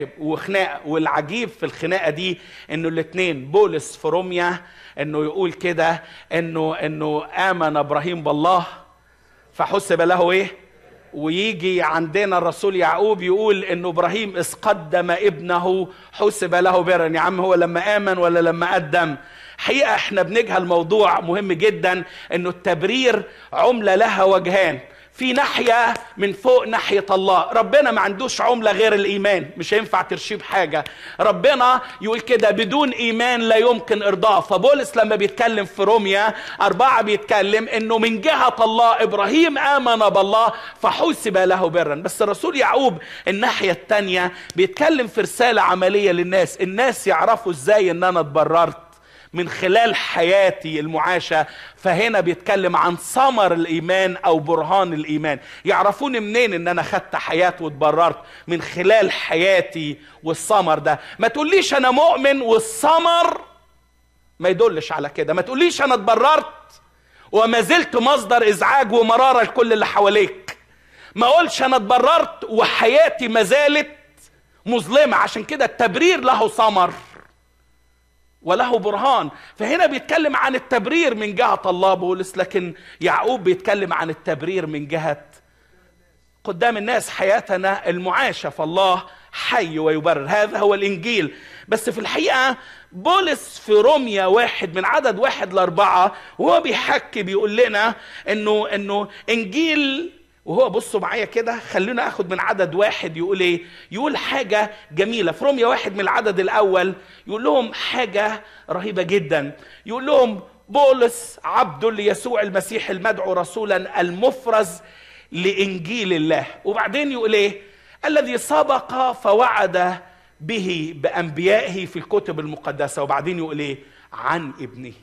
وخناقه والعجيب في الخناقه دي انه الاثنين بولس في روميا انه يقول كده انه انه امن ابراهيم بالله فحسب له ايه ويجي عندنا الرسول يعقوب يقول انه ابراهيم اذ قدم ابنه حسب له برا يا عم هو لما امن ولا لما قدم حقيقه احنا بنجهل موضوع مهم جدا انه التبرير عمله لها وجهان في ناحية من فوق ناحية الله ربنا ما عندوش عملة غير الإيمان مش هينفع ترشيه بحاجة ربنا يقول كده بدون إيمان لا يمكن إرضاء فبولس لما بيتكلم في روميا أربعة بيتكلم إنه من جهة الله إبراهيم آمن بالله فحسب له برا بس الرسول يعقوب الناحية التانية بيتكلم في رسالة عملية للناس الناس يعرفوا إزاي إن أنا اتبررت من خلال حياتي المعاشة فهنا بيتكلم عن ثمر الإيمان أو برهان الإيمان يعرفوني منين إن أنا خدت حياة واتبررت من خلال حياتي والثمر ده ما تقوليش أنا مؤمن والثمر ما يدلش على كده ما تقوليش أنا اتبررت وما زلت مصدر إزعاج ومرارة لكل اللي حواليك ما أقولش أنا اتبررت وحياتي ما زالت مظلمة عشان كده التبرير له ثمر وله برهان فهنا بيتكلم عن التبرير من جهة الله بولس لكن يعقوب بيتكلم عن التبرير من جهة قدام الناس حياتنا المعاشة فالله حي ويبرر هذا هو الإنجيل بس في الحقيقة بولس في روميا واحد من عدد واحد لأربعة وهو بيحكي بيقول لنا إنه إنه إنجيل وهو بصوا معايا كده خلونا اخد من عدد واحد يقول ايه يقول حاجة جميلة في روميا واحد من العدد الاول يقول لهم حاجة رهيبة جدا يقول لهم بولس عبد ليسوع المسيح المدعو رسولا المفرز لانجيل الله وبعدين يقول ايه الذي سبق فوعد به بانبيائه في الكتب المقدسه وبعدين يقول ايه عن ابنه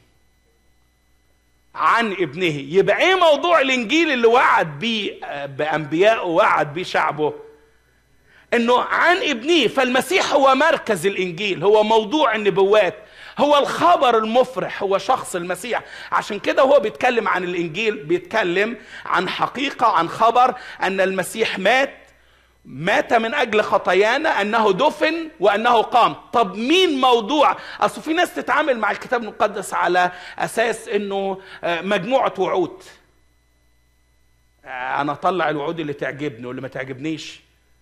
عن ابنه يبقى ايه موضوع الانجيل اللي وعد بيه بانبيائه وعد بيه شعبه انه عن ابنه فالمسيح هو مركز الانجيل هو موضوع النبوات هو الخبر المفرح هو شخص المسيح عشان كده هو بيتكلم عن الانجيل بيتكلم عن حقيقه عن خبر ان المسيح مات مات من اجل خطايانا انه دفن وانه قام طب مين موضوع اصل في ناس تتعامل مع الكتاب المقدس على اساس انه مجموعه وعود انا اطلع الوعود اللي تعجبني واللي ما تعجبنيش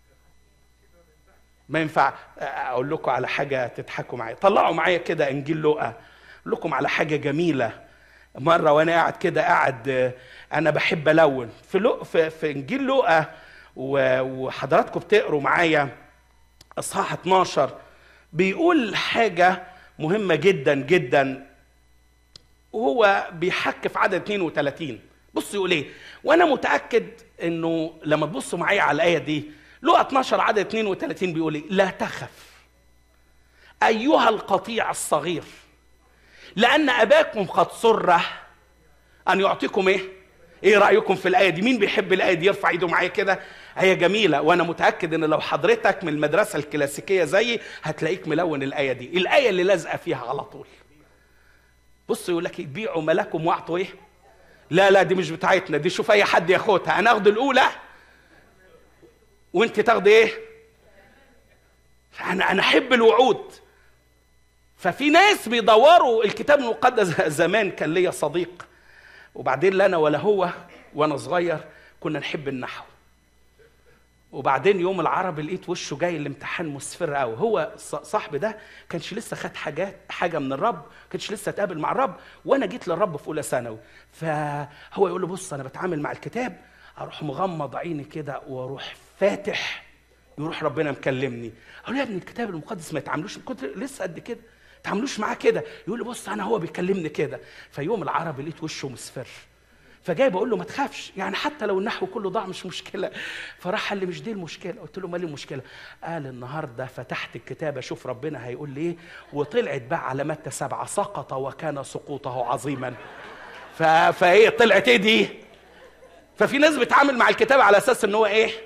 ما ينفع اقول لكم على حاجه تضحكوا معايا طلعوا معايا كده انجيل لوقا اقول لكم على حاجه جميله مره وانا قاعد كده قاعد انا بحب الون في لو في, في انجيل لوقا وحضراتكم بتقروا معايا اصحاح 12 بيقول حاجه مهمه جدا جدا وهو بيحك في عدد 32 بص يقول ايه وانا متاكد انه لما تبصوا معايا على الايه دي لقى 12 عدد 32 بيقول ايه لا تخف ايها القطيع الصغير لان اباكم قد سره ان يعطيكم ايه ايه رايكم في الايه دي مين بيحب الايه دي يرفع ايده معايا كده هي جميله وانا متاكد ان لو حضرتك من المدرسه الكلاسيكيه زيي هتلاقيك ملون الايه دي الايه اللي لازقه فيها على طول بص يقول لك بيعوا ملكم واعطوا ايه لا لا دي مش بتاعتنا دي شوف اي حد ياخدها انا اخد الاولى وانت تاخدي ايه انا انا احب الوعود ففي ناس بيدوروا الكتاب المقدس زمان كان ليا صديق وبعدين لا انا ولا هو وانا صغير كنا نحب النحو وبعدين يوم العربي لقيت وشه جاي الامتحان مسفر قوي هو صاحبي ده كانش لسه خد حاجات حاجه من الرب كانش لسه اتقابل مع الرب وانا جيت للرب في اولى ثانوي فهو يقول له بص انا بتعامل مع الكتاب اروح مغمض عيني كده واروح فاتح يروح ربنا مكلمني اقول له يا ابني الكتاب المقدس ما يتعاملوش كنت لسه قد كده تعاملوش معاه كده يقول لي بص انا هو بيكلمني كده فيوم العربي لقيت وشه مصفر فجاي بقول له ما تخافش يعني حتى لو النحو كله ضاع مش مشكله فراح قال لي مش دي المشكله قلت له مال المشكله قال النهارده فتحت الكتاب اشوف ربنا هيقول لي ايه وطلعت بقى على متى سبعه سقط وكان سقوطه عظيما ف... فايه طلعت ايه دي ففي ناس بتعامل مع الكتاب على اساس ان هو ايه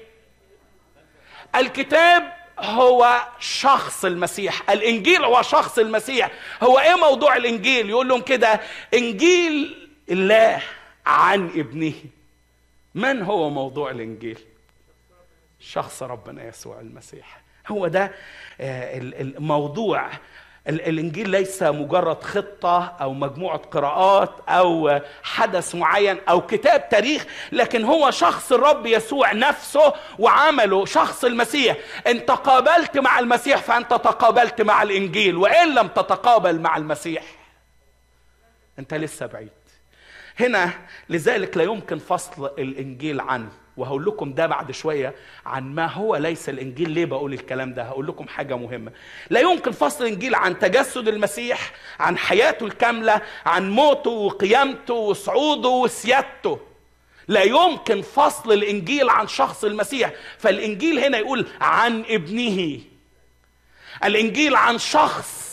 الكتاب هو شخص المسيح الانجيل هو شخص المسيح هو ايه موضوع الانجيل يقول لهم كده انجيل الله عن ابنه من هو موضوع الانجيل شخص ربنا يسوع المسيح هو ده آه، الموضوع الانجيل ليس مجرد خطه او مجموعه قراءات او حدث معين او كتاب تاريخ لكن هو شخص الرب يسوع نفسه وعمله شخص المسيح ان تقابلت مع المسيح فانت تقابلت مع الانجيل وان لم تتقابل مع المسيح انت لسه بعيد هنا لذلك لا يمكن فصل الانجيل عنه وهقول لكم ده بعد شويه عن ما هو ليس الانجيل ليه بقول الكلام ده هقول لكم حاجه مهمه لا يمكن فصل الانجيل عن تجسد المسيح عن حياته الكامله عن موته وقيامته وصعوده وسيادته لا يمكن فصل الانجيل عن شخص المسيح فالانجيل هنا يقول عن ابنه الانجيل عن شخص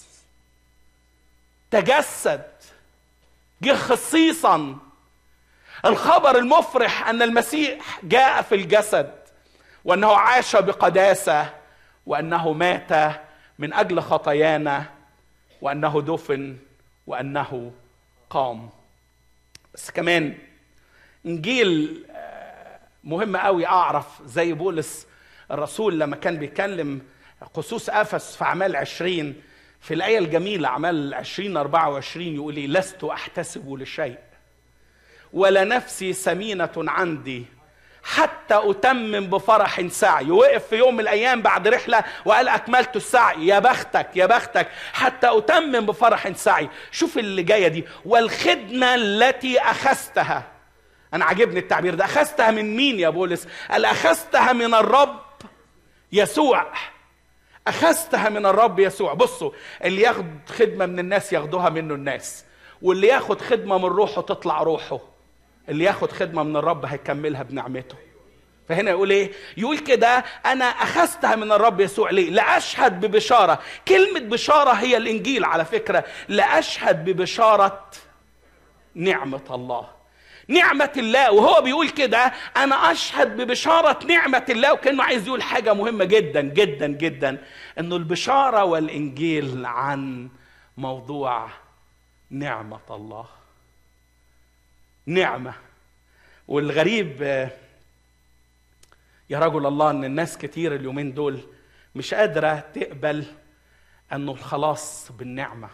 تجسد جه خصيصا الخبر المفرح ان المسيح جاء في الجسد وانه عاش بقداسه وانه مات من اجل خطايانا وانه دفن وانه قام بس كمان انجيل آه، مهم قوي اعرف زي بولس الرسول لما كان بيكلم قصوص افس في اعمال عشرين في الايه الجميله اعمال عشرين اربعة وعشرين يقول لي لست احتسب لشيء ولا نفسي سمينة عندي حتى أتمم بفرح سعي وقف في يوم من الأيام بعد رحلة وقال أكملت السعي يا بختك يا بختك حتى أتمم بفرح سعي شوف اللي جاية دي والخدمة التي أخذتها أنا عجبني التعبير ده أخذتها من مين يا بولس قال أخذتها من الرب يسوع أخذتها من الرب يسوع بصوا اللي ياخد خدمة من الناس ياخدوها منه الناس واللي ياخد خدمة من روحه تطلع روحه اللي ياخد خدمه من الرب هيكملها بنعمته فهنا يقول ايه يقول كده انا اخذتها من الرب يسوع ليه لاشهد ببشاره كلمه بشاره هي الانجيل على فكره لاشهد ببشاره نعمه الله نعمة الله وهو بيقول كده أنا أشهد ببشارة نعمة الله وكأنه عايز يقول حاجة مهمة جدا جدا جدا إنه البشارة والإنجيل عن موضوع نعمة الله نعمه والغريب يا رجل الله ان الناس كتير اليومين دول مش قادره تقبل انه الخلاص بالنعمه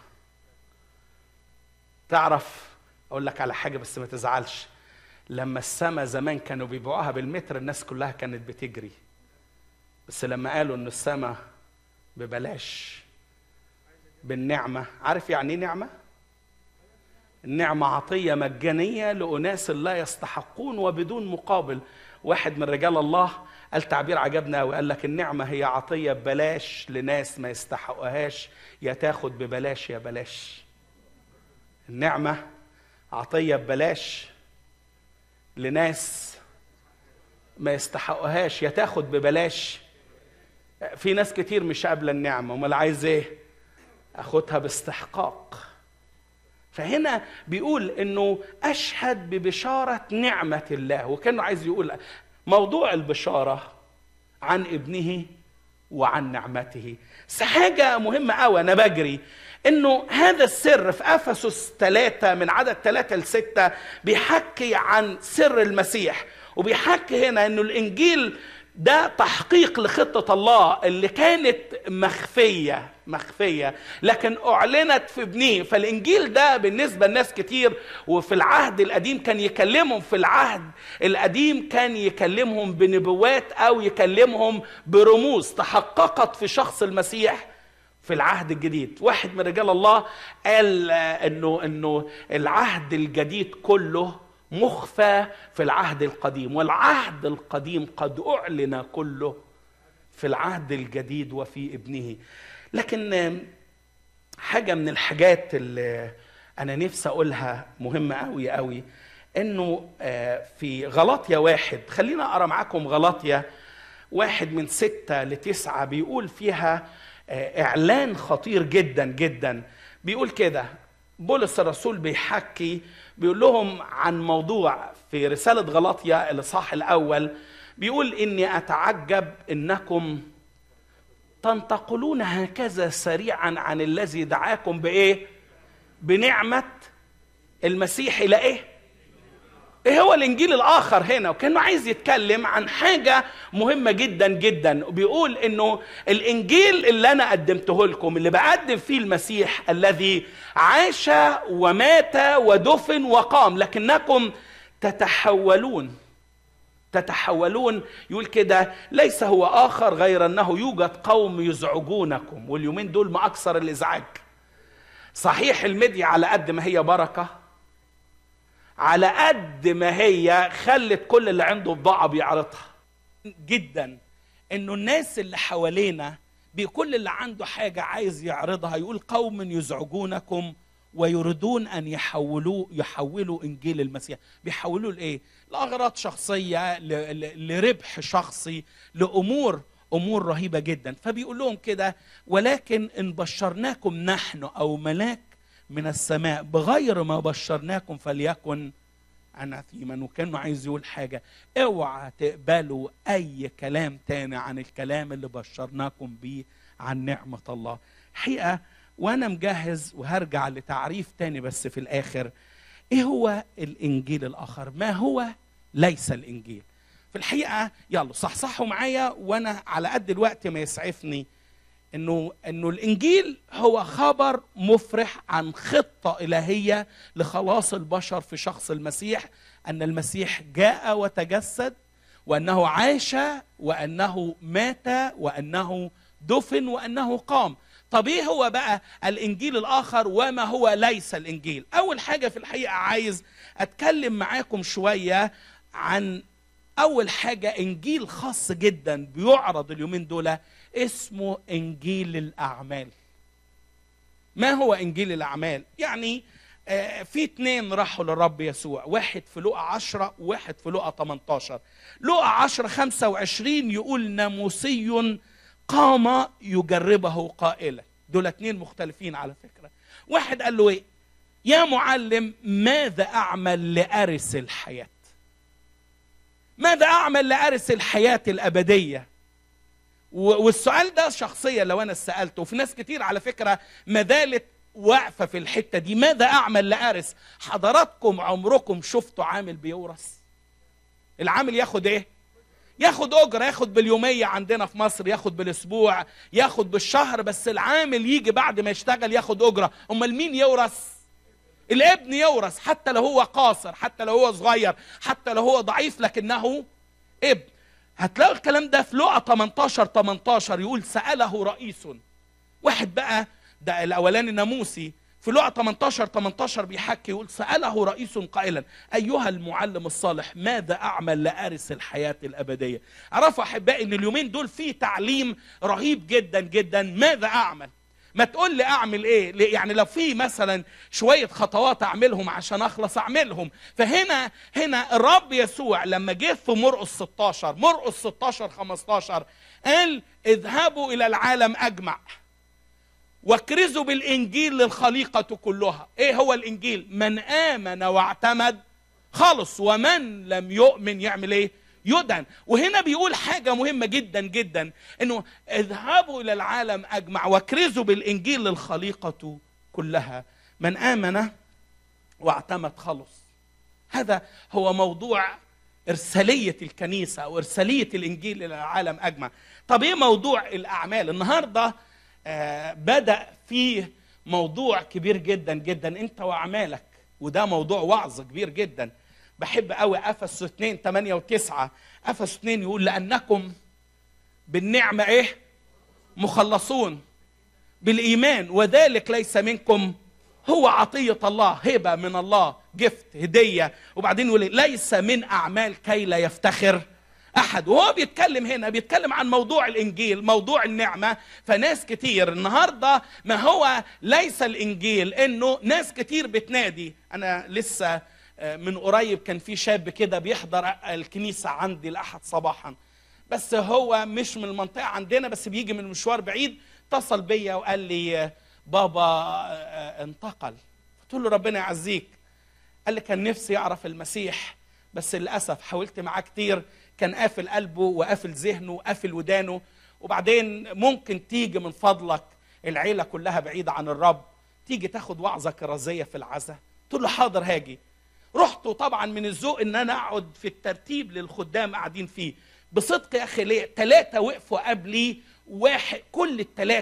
تعرف اقول لك على حاجه بس ما تزعلش لما السما زمان كانوا بيبيعوها بالمتر الناس كلها كانت بتجري بس لما قالوا ان السما ببلاش بالنعمه عارف يعني ايه نعمه النعمة عطية مجانية لأناس لا يستحقون وبدون مقابل واحد من رجال الله قال تعبير عجبنا وقال لك النعمة هي عطية ببلاش لناس ما يستحقهاش يا تاخد ببلاش يا بلاش النعمة عطية ببلاش لناس ما يستحقهاش يا تاخد ببلاش في ناس كتير مش قابلة النعمة امال عايز ايه اخدها باستحقاق فهنا بيقول انه اشهد ببشاره نعمه الله وكانه عايز يقول موضوع البشاره عن ابنه وعن نعمته بس حاجه مهمه قوي انا بجري انه هذا السر في افسس ثلاثة من عدد ثلاثة لستة بيحكي عن سر المسيح وبيحكي هنا انه الانجيل ده تحقيق لخطة الله اللي كانت مخفية مخفية لكن أعلنت في ابنه فالإنجيل ده بالنسبة لناس كتير وفي العهد القديم كان يكلمهم في العهد القديم كان يكلمهم بنبوات أو يكلمهم برموز تحققت في شخص المسيح في العهد الجديد واحد من رجال الله قال انه انه العهد الجديد كله مخفى في العهد القديم والعهد القديم قد اعلن كله في العهد الجديد وفي ابنه لكن حاجه من الحاجات اللي انا نفسي اقولها مهمه قوي قوي انه آه، في غلطيا واحد خلينا اقرا معاكم غلطيا واحد من ستة لتسعة بيقول فيها آه، اعلان خطير جدا جدا بيقول كده بولس الرسول بيحكي بيقول لهم عن موضوع في رسالة غلاطيا الإصحاح الأول بيقول إني أتعجب إنكم تنتقلون هكذا سريعا عن الذي دعاكم بإيه؟ بنعمة المسيح إلى إيه؟ ايه هو الانجيل الاخر هنا وكانه عايز يتكلم عن حاجه مهمه جدا جدا بيقول انه الانجيل اللي انا قدمته لكم اللي بقدم فيه المسيح الذي عاش ومات ودفن وقام لكنكم تتحولون تتحولون يقول كده ليس هو اخر غير انه يوجد قوم يزعجونكم واليومين دول ما اكثر الازعاج صحيح الميديا على قد ما هي بركه على قد ما هي خلت كل اللي عنده بضاعه بيعرضها جدا انه الناس اللي حوالينا بكل اللي عنده حاجه عايز يعرضها يقول قوم يزعجونكم ويريدون ان يحولوا يحولوا انجيل المسيح بيحولوه لايه لاغراض شخصيه ل- ل- لربح شخصي لامور امور رهيبه جدا فبيقول لهم كده ولكن ان بشرناكم نحن او ملاك من السماء بغير ما بشرناكم فليكن اناثيما وكانه عايز يقول حاجه اوعى تقبلوا اي كلام تاني عن الكلام اللي بشرناكم بيه عن نعمه الله حقيقه وانا مجهز وهرجع لتعريف تاني بس في الاخر ايه هو الانجيل الاخر ما هو ليس الانجيل في الحقيقه يلا صحصحوا معايا وانا على قد الوقت ما يسعفني انه انه الانجيل هو خبر مفرح عن خطه الهيه لخلاص البشر في شخص المسيح ان المسيح جاء وتجسد وانه عاش وانه مات وانه دفن وانه قام طب ايه هو بقى الانجيل الاخر وما هو ليس الانجيل اول حاجه في الحقيقه عايز اتكلم معاكم شويه عن اول حاجه انجيل خاص جدا بيعرض اليومين دول اسمه انجيل الاعمال ما هو انجيل الاعمال يعني آه، في اتنين راحوا للرب يسوع واحد في لقا عشرة وواحد في لقا 18 لقا عشرة 25 يقول ناموسي قام يجربه قائلا دول اتنين مختلفين على فكرة واحد قال له ايه يا معلم ماذا اعمل لارث الحياه ماذا اعمل لارث الحياه الابديه و- والسؤال ده شخصيا لو انا سالته وفي ناس كتير على فكره ما زالت واقفه في الحته دي ماذا اعمل لارث حضراتكم عمركم شفتوا عامل بيورث العامل ياخد ايه ياخد اجره ياخد باليوميه عندنا في مصر ياخد بالاسبوع ياخد بالشهر بس العامل يجي بعد ما يشتغل ياخد اجره امال مين يورث الابن يورث حتى لو هو قاصر حتى لو هو صغير حتى لو هو ضعيف لكنه ابن هتلاقوا الكلام ده في لقا 18 18 يقول سأله رئيس واحد بقى ده الاولاني ناموسي في لقا 18 18 بيحكي يقول سأله رئيس قائلا أيها المعلم الصالح ماذا أعمل لأرث الحياة الأبدية عرفوا أحبائي أن اليومين دول في تعليم رهيب جدا جدا ماذا أعمل ما تقول لي اعمل ايه ليه؟ يعني لو في مثلا شويه خطوات اعملهم عشان اخلص اعملهم فهنا هنا الرب يسوع لما جه في مرقس 16 مرقس 16 15 قال اذهبوا الى العالم اجمع واكرزوا بالانجيل للخليقه كلها ايه هو الانجيل من امن واعتمد خلص ومن لم يؤمن يعمل ايه يدن وهنا بيقول حاجة مهمة جدا جدا انه اذهبوا الى العالم اجمع واكرزوا بالانجيل للخليقة كلها من امن واعتمد خلص هذا هو موضوع ارسالية الكنيسة او ارسالية الانجيل الى العالم اجمع طب ايه موضوع الاعمال النهاردة آه بدأ فيه موضوع كبير جدا جدا انت واعمالك وده موضوع وعظ كبير جدا بحب قوي افسس 2 8 و9 افسس 2 يقول لانكم بالنعمه ايه مخلصون بالايمان وذلك ليس منكم هو عطيه الله هبه من الله جفت هديه وبعدين يقول ليس من اعمال كي لا يفتخر احد وهو بيتكلم هنا بيتكلم عن موضوع الانجيل موضوع النعمه فناس كتير النهارده ما هو ليس الانجيل انه ناس كتير بتنادي انا لسه من قريب كان في شاب كده بيحضر الكنيسة عندي الأحد صباحا بس هو مش من المنطقة عندنا بس بيجي من مشوار بعيد اتصل بيا وقال لي بابا انتقل قلت له ربنا يعزيك قال لي كان نفسي يعرف المسيح بس للأسف حاولت معاه كتير كان قافل قلبه وقافل ذهنه وقافل ودانه وبعدين ممكن تيجي من فضلك العيلة كلها بعيدة عن الرب تيجي تاخد وعظة كرازية في العزة قلت له حاضر هاجي رحت طبعا من الذوق ان انا اقعد في الترتيب للخدام قاعدين فيه بصدق يا اخي ليه ثلاثه وقفوا قبلي واحد كل الثلاثه